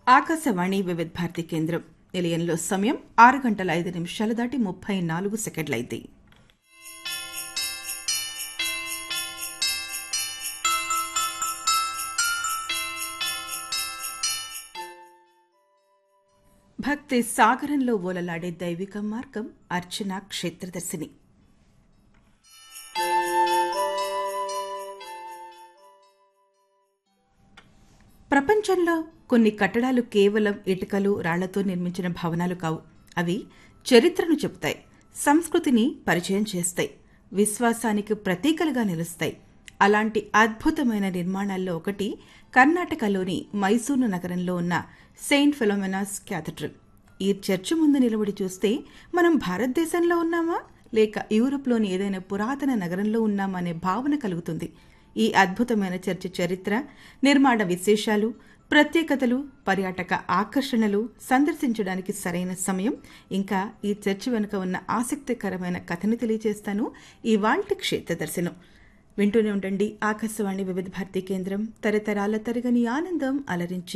ఆకాశవాణి వివిధ భారతి కేంద్రం నిలయంలో సమయం ఆరు గంటల ఐదు నిమిషాలు దాటి ముప్పై నాలుగు సెకండ్లైంది భక్తి సాగరంలో ఓలలాడే దైవిక మార్గం అర్చన క్షేత్రదర్శిని ప్రపంచంలో కొన్ని కట్టడాలు కేవలం ఇటుకలు రాళ్లతో నిర్మించిన భవనాలు కావు అవి చరిత్రను చెబుతాయి సంస్కృతిని పరిచయం చేస్తాయి విశ్వాసానికి ప్రతీకలుగా నిలుస్తాయి అలాంటి అద్భుతమైన నిర్మాణాల్లో ఒకటి కర్ణాటకలోని మైసూరు నగరంలో ఉన్న సెయింట్ ఫిలోమెనాస్ క్యాథడ్రల్ ఈ చర్చి ముందు నిలబడి చూస్తే మనం భారతదేశంలో ఉన్నామా లేక యూరోప్లోని ఏదైనా పురాతన నగరంలో ఉన్నామా అనే భావన కలుగుతుంది ఈ అద్భుతమైన చర్చి చరిత్ర నిర్మాణ విశేషాలు ప్రత్యేకతలు పర్యాటక ఆకర్షణలు సందర్శించడానికి సరైన సమయం ఇంకా ఈ చర్చి వెనుక ఉన్న ఆసక్తికరమైన కథను తెలియజేస్తాను ఈ వాల్టి క్షేత్ర దర్శనం వింటూనే ఉండండి ఆకాశవాణి వివిధ భారతి కేంద్రం తరతరాల తరగని ఆనందం అలరించి